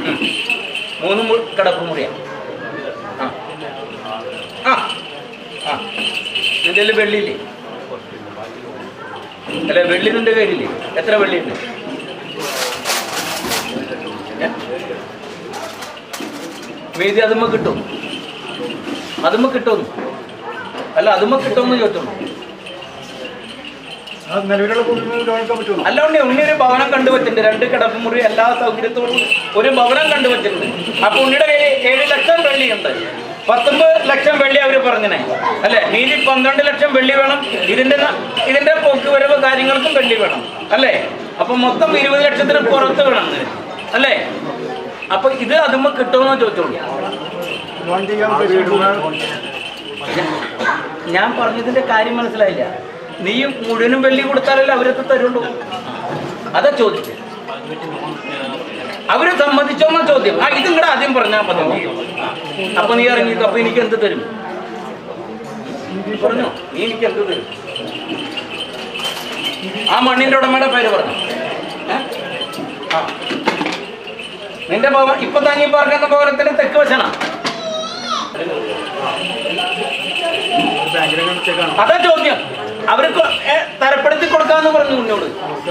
ഉം. മൂന്ന് മു- കിടപ്പ് മുറിയാണ് ആ ആ ആ നിന്റെ കയ്യില് വെള്ളിയില്ലേ അല്ല വെള്ളി നിന്റെ കയ്യിലില്ലേ എത്ര വെള്ളിയുണ്ട് ഏ? മീതി അതുമ്മ കിട്ടും അതുമ്മ കിട്ടുമെന്ന് അല്ല അതുമ്മ കിട്ടുമെന്ന് ചോദിച്ചോളൂ അത് നിലവിലുള്ള കുടുംബങ്ങൾ ഗവൺമെന്റ് പറ്റുമോ അല്ല ഉണ്ണി ഉണ്ണി ഒരു ഭവനം കണ്ടുവച്ചിട്ടുണ്ട് രണ്ട് കിടപ്പുമുറി എല്ലാ സൗകര്യത്തോടും ഒരു ഭവനം കണ്ടുവച്ചിട്ടുണ്ട് അപ്പൊ ഉണ്ണിയുടെ കയ്യിൽ ഏഴ് ലക്ഷം വെള്ളിയുണ്ട് പത്തൊമ്പത് ലക്ഷം വെള്ളി അവർ പറഞ്ഞേ അല്ലെ മീതി പന്ത്രണ്ട് ലക്ഷം വെള്ളി വേണം ഇതിന്റെ ന- ഇതിന്റെ പോക്ക് വരവ് കാര്യങ്ങൾക്കും വെള്ളി വേണം അല്ലേ അപ്പൊ മൊത്തം ഇരുപത് ലക്ഷത്തിന് പുറത്ത് വേണം ഇതിന്. അല്ലേ അപ്പൊ ഇത് അതുമ്പോ കിട്ടുമെന്ന് ചോദിച്ചോളൂ ലോൺ ചെയ്യാൻ ഉദ്ദേശിക്കുന്ന ഞാൻ പറഞ്ഞതിന്റെ കാര്യം മനസ്സിലായില്ല നീയും മുഴുവനും വെള്ളി കൊടുത്താലല്ലേ അവരൊക്കെ തരുള്ളൂ അതാ ചോദിച്ചത് അവര് സമ്മതിച്ചോന്ന ചോദ്യം ആ ഇത് ഇങ്ങടെ ആദ്യം പറഞ്ഞാ മതി അപ്പൊ നീ ഇറങ്ങി അപ്പൊ എനിക്ക് എന്ത് തരും പറഞ്ഞോ നീ എനിക്ക് എന്ത് തരും ആ മണ്ണിന്റെ ഉടമയുടെ പേര് പറഞ്ഞു ഏ? ആ. നിന്റെ ഭവൻ ഇപ്പൊ താങ്ങി പറഞ്ഞ ഭവനത്തിന്റെ തെക്ക് വശനാ ബാങ്കിലെ കണച്ചേക്കാണ് അതാ ചോദ്യം അവർക്ക് ഏ, തരപ്പെടുത്തി കൊടുക്കാന്ന് പറഞ്ഞു ഉന്നോട്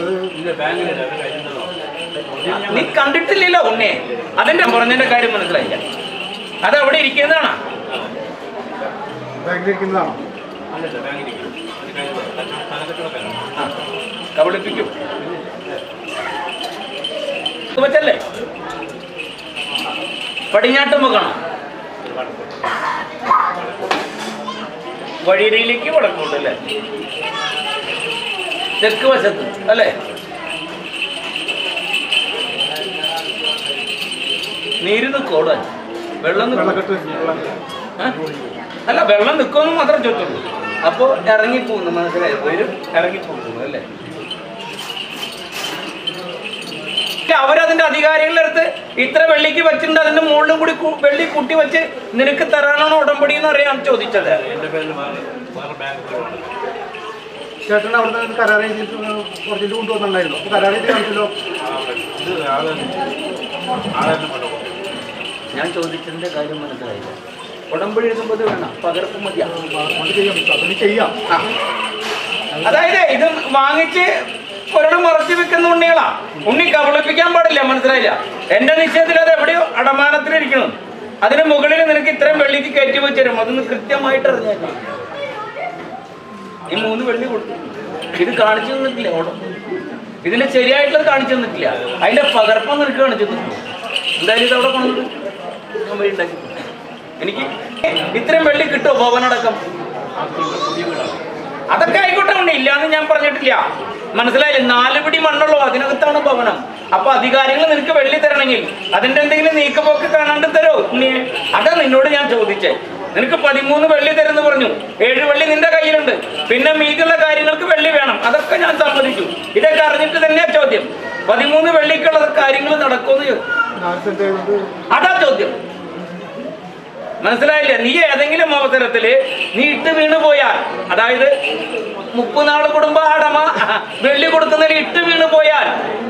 നീ കണ്ടിട്ടില്ലല്ലോ ഉണ്ണെ അതിന്റെ പറഞ്ഞതിന്റെ കാര്യം മനസ്സിലായില്ല അത് അവിടെ ഇരിക്കുന്നതാണ് ബാങ്കിലിരിക്കുന്നതാണോ കബളിപ്പിക്കും ഇത് വെച്ചല്ലേ പടിഞ്ഞാട്ട് മുഖണം വഴിയിലേക്ക് വടക്കോട്ട് അല്ലേ തെക്ക് വശത്ത് അല്ലേ നീര് നിൽക്കോടാൻ വെള്ളം നിൽക്കും വെള്ളക്കെട്ട് വെള്ളം ഏ? അല്ല വെള്ളം നിൽക്കുമെന്ന് മാത്രം ചോദിച്ചുള്ളൂ അപ്പോൾ ഇറങ്ങിപ്പോകുന്നു മനസ്സിലായി വരും ഇറങ്ങിപ്പോകുന്നു അല്ലേ ഇല്ല, അവരതിന്റെ അധികാരികളുടെ അടുത്ത് ഇത്ര വെള്ളിക്ക് വെച്ചിട്ടുണ്ട് അതിന്റെ മുകളിലും കൂടി കു- വെള്ളി കൂട്ടി വെച്ച് നിനക്ക് തരാനാണോ ഉടമ്പടി എന്ന് അറിയാൻ ചോദിച്ചത് ചേട്ടൻ അവിടെ നിന്ന് കരാർ എഴുതിയിട്ട് കുറച്ചിട്ട് കൊണ്ടുവന്നിട്ടുണ്ടായിരുന്നു അപ്പോൾ കരാർ എഴുതി കാണിച്ചല്ലോ ഞാൻ ചോദിച്ചതിന്റെ കാര്യം മനസ്സിലായില്ല ഉടമ്പടി എഴുതുമ്പോൾ ഇത് വേണം പകർപ്പ് മതിയാ അത് ചെയ്യാൻ പറ്റും അതിന് ചെയ്യാം ആ. അതായത് ഇത് വാങ്ങിച്ച് ഒരാൾ മറച്ചു വെക്കുന്ന ഉണ്ണികളാ ഉണ്ണി കബളിപ്പിക്കാൻ പാടില്ല മനസ്സിലായില്ല എന്റെ നിശ്ചയത്തിൽ അത് എവിടെയോ അടമാനത്തിലിരിക്കണം അതിന് മുകളിൽ നിനക്ക് ഇത്രയും വെള്ളിക്ക് കയറ്റി വെച്ച് തരും അതൊന്ന് കൃത്യമായിട്ട് അറിഞ്ഞേക്കാം ഈ മൂന്ന് വെള്ളി കൊടുത്തു ഇത് കാണിച്ചു തന്നിട്ടില്ല അവിടെ ഇതിന് ശരിയായിട്ടുള്ളത് കാണിച്ചു തന്നിട്ടില്ല അതിന്റെ പകർപ്പം നിനക്ക് കാണിച്ചു തന്നിട്ടില്ല എന്തായാലും ഇത് അവിടെ കൊണ്ടു ഞാൻ വഴി ഉണ്ടാക്കി തരാം. എനിക്ക് ഇത്രയും വെള്ളി കിട്ടുമോ ഭവനടക്കം അതൊക്കെ ആയിക്കോട്ടെ ഉണ്ട് ഇല്ലാന്ന് ഞാൻ പറഞ്ഞിട്ടില്ല മനസ്സിലായില്ലേ നാല് പിടി മണ്ണുള്ളൂ അതിനകത്താണ് ഭവനം അപ്പൊ അധികാരികൾ നിനക്ക് വെള്ളി തരണമെങ്കിൽ അതിന്റെ എന്തെങ്കിലും നീക്കുപോക്ക് കാണാണ്ട് തരോ ഉണ്ണിയെ അതാ നിന്നോട് ഞാൻ ചോദിച്ചേ നിനക്ക് പതിമൂന്ന് വെള്ളി തരുന്നു പറഞ്ഞു ഏഴ് വെള്ളി നിന്റെ കയ്യിലുണ്ട് പിന്നെ മീതിയുള്ള കാര്യങ്ങൾക്ക് വെള്ളി വേണം അതൊക്കെ ഞാൻ സമ്മതിച്ചു ഇതൊക്കെ അറിഞ്ഞിട്ട് തന്നെയാ ചോദ്യം പതിമൂന്ന് വെള്ളിക്കുള്ള കാര്യങ്ങൾ നടക്കുമെന്ന് ചോദിച്ചു നാല് സെന്റ് ആയതുകൊണ്ട് അതാ ചോദ്യം മനസ്സിലായില്ലേ നീ ഏതെങ്കിലും അവസരത്തില് നീ ഇട്ട് വീണ് പോയാൽ അതായത് മുപ്പനാള് കുടുംബ അടമ വെള്ളി കൊടുക്കുന്നതിൽ ഇട്ട് വീണ് പോയാൽ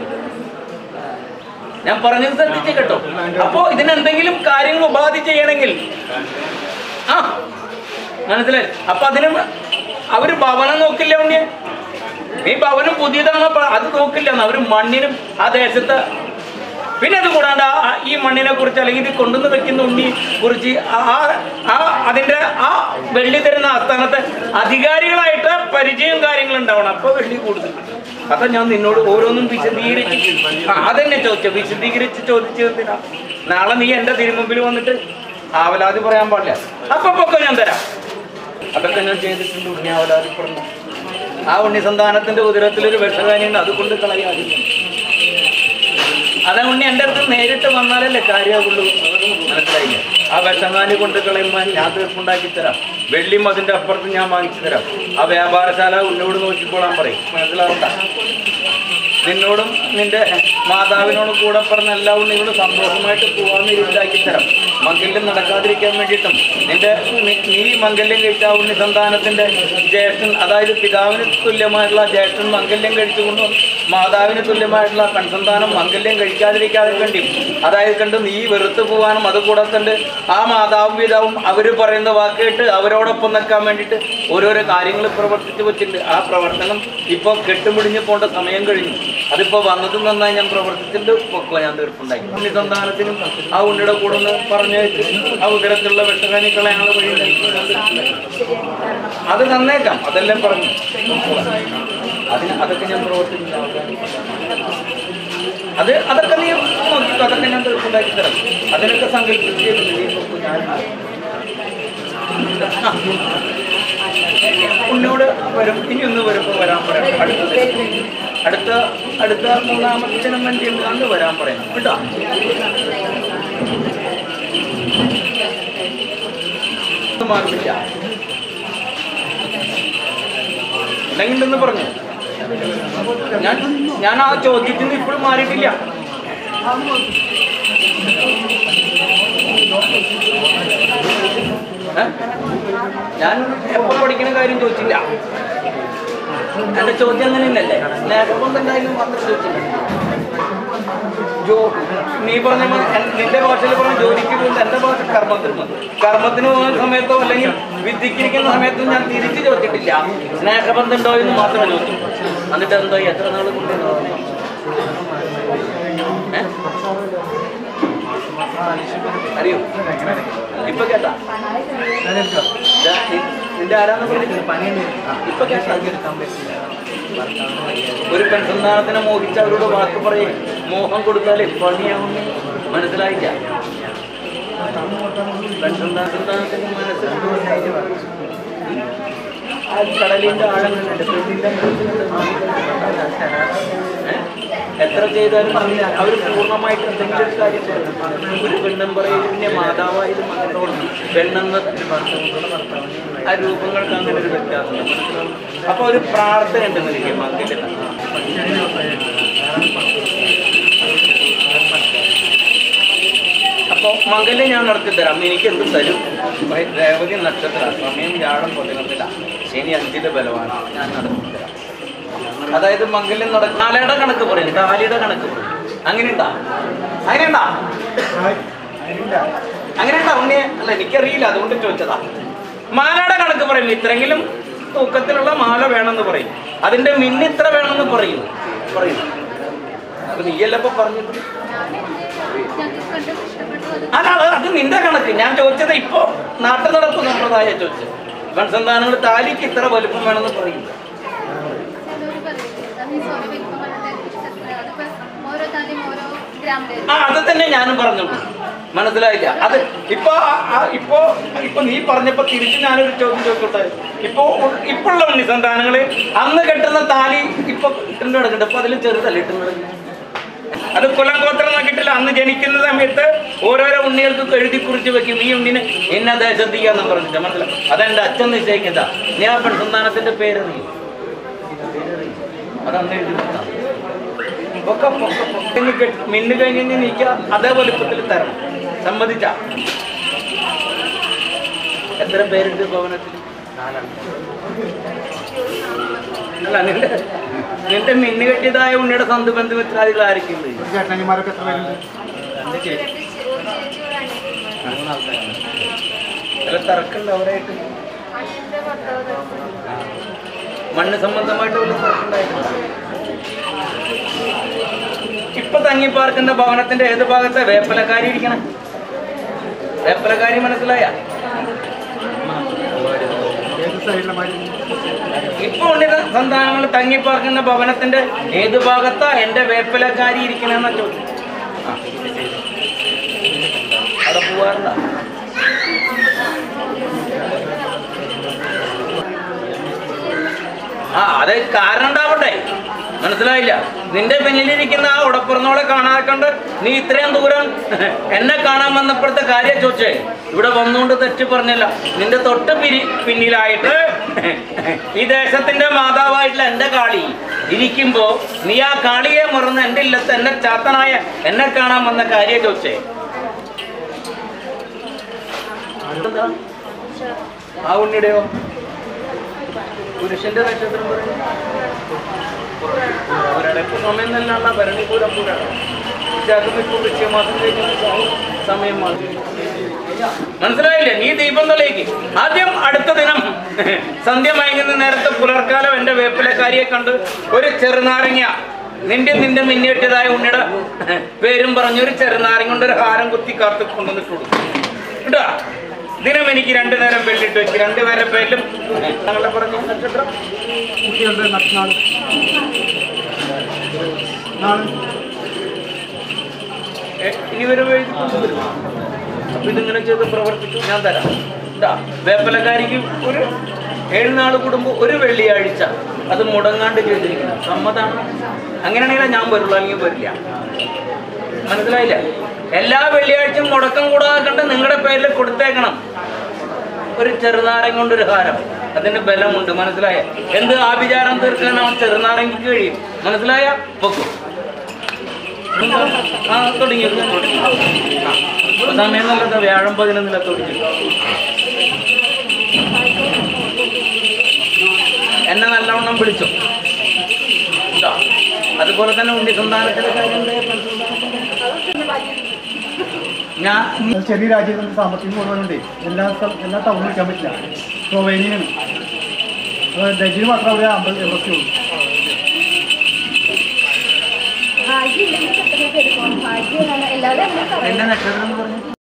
ഞാൻ പറഞ്ഞത് ശ്രദ്ധിച്ച് കേട്ടോ അപ്പോ ഇതിനെന്തെങ്കിലും കാര്യങ്ങൾ ഉപാധി ചെയ്യണമെങ്കിൽ ആ മനസ്സിലായി അപ്പൊ അതിന് അവര് ഭവനം നോക്കില്ല ഉണ്ണിയെ ഈ ഭവനം പുതിയതാണോ പ- അത് നോക്കില്ല അവര് മണ്ണിനും ആ ദേശത്ത് പിന്നെ അത് കൂടാണ്ട് ആ- ആ- ഈ മണ്ണിനെ കുറിച്ച് അല്ലെങ്കിൽ ഇത് കൊണ്ടുവന്ന് വെക്കുന്ന ഉണ്ണി കുറിച്ച് ആ ആ- ആ അതിന്റെ ആ വെള്ളി തരുന്ന ആസ്ഥാനത്ത് അധികാരികളായിട്ട് പരിചയം കാര്യങ്ങൾ ഉണ്ടാവണം അപ്പൊ വെള്ളി കൂടുതൽ അതാ ഞാൻ നിന്നോട് ഓരോന്നും വിശദീകരിച്ച് ആ അതെന്നെ ചോദിച്ചു വിശദീകരിച്ച് ചോദിച്ചതിനാ നാളെ നീ എന്റെ തിരുമുമ്പിൽ വന്നിട്ട് ആവലാതി പറയാൻ പാടില്ല അപ്പൊ പൊക്കെ ഞാൻ തരാം അതൊക്കെ ഞാൻ ചെയ്തിട്ടുണ്ട് ഉണ്ണി ആവലാതി പറഞ്ഞു ആ ഉണ്ണി സന്താനത്തിന്റെ ഉദരത്തിൽ ഒരു വിഷകാനിയുണ്ട് അത് കൊണ്ട് കളയാതില്ല അതാ ഉണ്ണി എൻ്റെ അടുത്ത് നേരിട്ട് വന്നാലല്ലേ കാര്യമാകുള്ളൂ മനസ്സിലായില്ലേ ആ വിഷങ്ങാനി കൊണ്ട് കളയുമ്പോൾ ഞാൻ തീർപ്പുണ്ടാക്കി തരാം വെള്ളിയും അതിൻ്റെ അപ്പുറത്ത് ഞാൻ വാങ്ങിച്ചു തരാം ആ വ്യാപാരശാല ഉന്നോട് നോക്കിക്കോളാൻ പറയും മനസ്സിലാവണ്ട നിന്നോടും നിന്റെ മാതാവിനോടും കൂടെ പറഞ്ഞ എല്ലാ ഉണ്ണികളും സന്തോഷമായിട്ട് പോകാമെന്ന് രീതിയിലാക്കി തരാം മംഗല്യം നടക്കാതിരിക്കാൻ വേണ്ടിയിട്ടും നിന്റെ നി- നീ മംഗല്യം കഴിച്ച ആ ഉണ്ണി സന്താനത്തിന്റെ ജ്യേഷ്ഠൻ അതായത് പിതാവിന് തുല്യമായിട്ടുള്ള ജ്യേഷ്ഠൻ മംഗല്യം കഴിച്ചുകൊണ്ട് മാതാവിന് തുല്യമായിട്ടുള്ള പെൺസന്താനം മംഗല്യം കഴിക്കാതിരിക്കാതെ കണ്ടിയും അതായത് കണ്ട് നീ വെറുത്തു പോകാനും അതുകൂടെ കണ്ട് ആ മാതാവും പിതാവും അവർ പറയുന്ന വാക്ക് കേട്ട് അവരോടൊപ്പം നിൽക്കാൻ വേണ്ടിയിട്ട് ഓരോരോ കാര്യങ്ങൾ പ്രവർത്തിച്ചു വെച്ചിട്ടുണ്ട് ആ പ്രവർത്തനം ഇപ്പോൾ കെട്ടുപിടിഞ്ഞ് പോകേണ്ട സമയം കഴിഞ്ഞു അതിപ്പോൾ വന്നതും നന്നായി ഞാൻ പ്രവർത്തിച്ചിട്ട് പൊക്കോ ഞാൻ തീർപ്പുണ്ടാക്കി ഉണ്ണി സന്താനത്തിനും ആ ഉണ്ണിയുടെ കൂടെ ഒന്ന് പറഞ്ഞു വെച്ച് ആ ഉദരത്തിലുള്ള വെട്ടകാനിക്കളെ ഞങ്ങൾ വഴി ഉണ്ടാക്കി. അത് തന്നേക്കാം അതെല്ലാം പറഞ്ഞു അതിന് അതൊക്കെ ഞാൻ പ്രവർത്തിക്കില്ല അത് അതൊക്കെ നീ നോക്കിക്കോ അതൊക്കെ ഞാൻ തീർപ്പുണ്ടാക്കി തരാം അതിനൊക്കെ സങ്കല്പിച്ച് നീ നോക്കൂ ഞാൻ ആ. ഉന്നോട് വരും ഇനി ഒന്ന് വരുമ്പോൾ വരാൻ പറയാം അടുത്ത അടുത്ത അടുത്ത മൂന്നാമത്തെ ദിനം വേണ്ടി ഉണ്ട് അന്ന് വരാൻ പറയാം കേട്ടോ ഇത് മാറില്ല ഉണ്ടെങ്കിലെന്ന് പറഞ്ഞു ഞാൻ ഞാൻ ആ ചോദ്യത്തിൽ നിന്ന് ഇപ്പോഴും മാറിയിട്ടില്ല ഏ? ഞാൻ എപ്പോൾ പഠിക്കുന്ന കാര്യം ചോദിച്ചില്ല എന്റെ ചോദ്യം അങ്ങനെ തന്നെയല്ലേ സ്നേഹബന്ധം എന്തായാലും മാത്രം ചോദിച്ചില്ല ജോ നീ പറഞ്ഞ മ- എൻ- നിന്റെ ഭാഷയിൽ പറഞ്ഞ ജോലിക്ക് പോകുന്നത് എന്റെ ഭാഷ കർമ്മത്തിന് പോകും കർമ്മത്തിന് പോകുന്ന സമയത്തോ അല്ലെങ്കിൽ വിദ്യക്കിരിക്കുന്ന സമയത്തും ഞാൻ തിരിച്ചു ചോദിച്ചിട്ടില്ല സ്നേഹബന്ധം ഉണ്ടോ എന്ന് മാത്രമേ ചോദിച്ചു എന്നിട്ട് എന്തോ എത്ര നാൾ കൊണ്ട് ഏ? അറിയോ ഇപ്പൊ കേട്ടാ ഇതാ, നി- നിന്റെ ആരാന്ന് പറഞ്ഞിട്ട് ഇപ്പൊ കേട്ടാ ഒരു പെൺസന്താനത്തിനെ മോഹിച്ച് അവരോട് വാക്ക് പറയും മോഹം കൊടുത്താൽ പണിയാവുന്ന മനസ്സിലായില്ല പെൺസന്താനത്തിന് മനസ്സിൽ ആ കടലിന്റെ ആഴങ്ങളുണ്ട് പെണ്ണിന്റെ ഏ? എത്ര ചെയ്താലും അവർ പൂർണ്ണമായിട്ട് എന്തെങ്കിലും ഒരു കാര്യം പറയും ഒരു പെണ്ണും പറയുന്നതിന്റെ മാതാവായാലും മകനോടും പെണ്ണെന്ന ആ രൂപങ്ങൾക്ക് അങ്ങനെ ഒരു വ്യത്യാസമുണ്ട് അപ്പൊ ഒരു പ്രാർത്ഥന ഉണ്ട് നിനക്ക് മകന്റെ അപ്പൊ മകനെ ഞാൻ നടത്തി തരാം എനിക്ക് എന്ത് തരും ഭയ- രേവതി നക്ഷത്ര സമയം വ്യാഴം പതിനൊന്നില്ല ശനി അഞ്ചിന്റെ ബലമാണ് ഞാൻ നടത്തി തരാം അതായത് മംഗല്യം നട കാലയുടെ കണക്ക് പറയും കാലിയുടെ കണക്ക് പറയും അങ്ങനെയുണ്ടാ അങ്ങനെയുണ്ടാ അങ്ങനെയുണ്ടാ ഉണ്ണിയെ അല്ല എനിക്കറിയില്ല അതുകൊണ്ട് ചോദിച്ചതാ മാലയുടെ കണക്ക് പറയും ഇത്രയെങ്കിലും തൂക്കത്തിലുള്ള മാല വേണമെന്ന് പറയും അതിന്റെ മിന്ന് ഇത്ര വേണമെന്ന് പറയും പറയും അപ്പൊ നീയല്ലപ്പോ പറഞ്ഞത് അല്ല അത് അത് നിന്റെ കണക്ക് ഞാൻ ചോദിച്ചത് ഇപ്പോ നാട്ടു നടപ്പ് സമ്പ്രദായ ചോദിച്ചത് പെൺസന്താനങ്ങൾ താലിക്ക് ഇത്ര വലുപ്പം വേണമെന്ന് പറയും ഓരോ താലിയും ഓരോ ഗ്രാമില് ആ അത് തന്നെ ഞാനും പറഞ്ഞുള്ളൂ മനസ്സിലായില്ല അത് ഇപ്പൊ ആ- ആ- ഇപ്പൊ ഇപ്പൊ നീ പറഞ്ഞപ്പോ തിരിച്ച് ഞാനൊരു ചോദ്യം ചോദിച്ചോട്ടെ ഇപ്പൊ ഉ- ഇപ്പോഴുള്ള ഉണ്ണിസന്താനങ്ങള് അന്ന് കെട്ടുന്ന താലി ഇപ്പൊ ഇട്ടുകൊണ്ട് കിടക്കുന്നുണ്ട് അപ്പൊ അതിലും ചെറുതല്ല ഇട്ടുന്നത് അത് കുലം ഗോത്രം നോക്കിയിട്ടില്ല അന്ന് ജനിക്കുന്ന സമയത്ത് ഓരോരോ ഉണ്ണികൾക്ക് എഴുതി കുറിച്ച് വെക്കും ഈ ഉണ്ണിനെ എന്ന ദേശത്തിക്കാന്ന് പറഞ്ഞിട്ട് മനസ്സിലായി അതെന്റെ അച്ഛൻ നിശ്ചയിക്കുന്നതാ നീ ആ പെൺസന്താനത്തിന്റെ പേരറിയും അതന്ന് എഴുതി വെക്കാം. ഒക്കെ പൊക്ക പൊക്കഞ്ഞ് കെട്ടി മിന്നു കഴിഞ്ഞ് നീക്കുക അതേ വലുപ്പത്തിൽ തരണം സമ്മതിച്ച എത്ര പേരുണ്ട് ഭവനത്തിൽ അല്ല നിന്റെ നിന്റെ മിന്നു കെട്ടിയതായ ഉണ്ണിയുടെ സ്വന്തം ബന്ധു മിത്രാദികൾ ആരൊക്കെയുണ്ട് ചേട്ടനിമാരൊക്കെ എത്ര പേരുണ്ട് രണ്ട് ചേച്ചി രണ്ട് ചേച്ചിമാരാണ് മൂന്നാൾക്കാരാണ് ചില തർക്കമുണ്ട് അവരായിട്ട് അനിയന്റെ ഭർത്താവ് മണ്ണ് സംബന്ധമായിട്ട് വല്ല തർക്കമുണ്ടായിട്ടുണ്ട് ഇപ്പൊ തങ്ങിപ്പാർക്കുന്ന ഭവനത്തിന്റെ ഏത് ഭാഗത്തെ വേപ്പലക്കാരി ഇരിക്കണം വേപ്പലക്കാരി മനസ്സിലായ ഏത് സൈഡിലെ മാതിരി ഇപ്പൊ ഉണ്ട് സന്താനങ്ങൾ തങ്ങിപ്പാർക്കുന്ന ഭവനത്തിന്റെ ഏത് ഭാഗത്താ എന്റെ വേപ്പലക്കാരി ഇരിക്കണെന്ന ചോദ്യം ആ. അവിടെ പോവാറുണ്ടോ ആ അത് കാരണം ഉണ്ടാവട്ടെ മനസ്സിലായില്ല നിന്റെ പിന്നിലിരിക്കുന്ന ആ ഉടപ്പുറന്നോളെ കാണാക്കണ്ട് നീ ഇത്രയും ദൂരം എന്നെ കാണാൻ വന്നപ്പോഴത്തെ കാര്യം ചോദിച്ചേ ഇവിടെ വന്നുകൊണ്ട് തെറ്റ് പറഞ്ഞല്ല നിന്റെ തൊട്ട് പിരി പിന്നിലായിട്ട് ഈ ദേശത്തിന്റെ മാതാവായിട്ടുള്ള എന്റെ കാളി ഇരിക്കുമ്പോ നീ ആ കാളിയെ മറന്ന് എന്റെ ഇല്ലത്ത് എന്നെ ചാത്തനായ എന്നെ കാണാൻ വന്ന കാര്യം ചോദിച്ചേ ആ ഉണ്ണിയുടെയോ പുരുഷന്റെ നക്ഷത്രം പറയുന്നത് അവരുടെ ഇപ്പൊ സമയം തന്നെയാണ് ഭരണിപൂരം പൂരാണ് വിശാഖം ഇപ്പൊ വൃശ്യമാസം കഴിഞ്ഞ സമയം മാറി മനസ്സിലായില്ലേ നീ ദീപം തെളിയിക്ക് ആദ്യം അടുത്ത ദിനം സന്ധ്യ മയങ്ങുന്ന നേരത്തെ പുലർക്കാലം എന്റെ വേപ്പിലക്കാരിയെ കണ്ട് ഒരു ചെറുനാരങ്ങ നിന്റെ നിന്റെ മിന്നിവെട്ടിയതായ ഉണ്ണിയുടെ പേരും പറഞ്ഞൊരു ചെറുനാരങ്ങ കൊണ്ട് ഒരു ഹാരം കുത്തി കാർത്ത് കൊണ്ടുവന്നിട്ട് കൊടുക്കും കേട്ടാ ദിനം എനിക്ക് രണ്ടു നേരം വെള്ളിട്ട് വെച്ച് രണ്ടുപേരെ പേരിലും ഞങ്ങളെ പറഞ്ഞ നക്ഷത്രം കുട്ടികളുടെ നാൾ നാളെ ഏ, ഇനി വരും എഴുതി കൊണ്ടുവരും അപ്പൊ ഇതിങ്ങനെ ചെയ്ത് പ്രവർത്തിക്കും ഞാൻ തരാം ഇതാ വേപ്പലക്കാരിക്ക് ഒരു ഏഴ് നാൾ കൂടുമ്പോൾ ഒരു വെള്ളിയാഴ്ച അത് മുടങ്ങാണ്ട് ചെയ്തിരിക്കണം സമ്മതാണ് അങ്ങനെയാണെങ്കിൽ ഞാൻ വരുള്ളൂ അല്ലെങ്കിൽ വരില്ല മനസ്സിലായില്ല എല്ലാ വെള്ളിയാഴ്ചയും മുടക്കം കൂടാതെ കണ്ട് നിങ്ങളുടെ പേരിൽ കൊടുത്തേക്കണം ഒരു ചെറുനാരങ്ങ കൊണ്ട് ഒരു ഹാരം അതിന് ബലമുണ്ട് മനസ്സിലായ എന്ത് ആഭിചാരം തീർക്കാൻ അവൻ ചെറുനാരങ്ങയ്ക്ക് കഴിയും മനസ്സിലായ പൊക്കും ആ തുടങ്ങി തുടങ്ങി. ആ. ഇപ്പൊ സമയം നല്ലത് വ്യാഴം പതിനൊന്നില തുടങ്ങി എന്നെ നല്ലവണ്ണം വിളിച്ചു ഇതാ. അതുപോലെ തന്നെ ഉണ്ണി സന്താനത്തിന്റെ കാര്യം ഉണ്ടായപ്പോൾ ഞാൻ അത് ചെറിയ രാജ്യത്തിന്റെ സാമ്പത്തികം മുഴുവനുണ്ട് എല്ലാ സ്ഥലം എല്ലാ ടൗണിലും വയ്ക്കാൻ പറ്റില്ല സ്ലോവേനിയാണ് അപ്പോൾ ഡൽഹിയിൽ മാത്രം അവിടെ അമ്പത് എൺപത്തി ഉള്ളൂ ഭാഗ്യം ഇല്ലെങ്കിൽ പെട്ടെന്ന് എടുക്കണം ഭാഗ്യം എല്ലാവരും അങ്ങനെ പറയും എന്റെ നക്ഷത്രം എന്ന് പറഞ്ഞു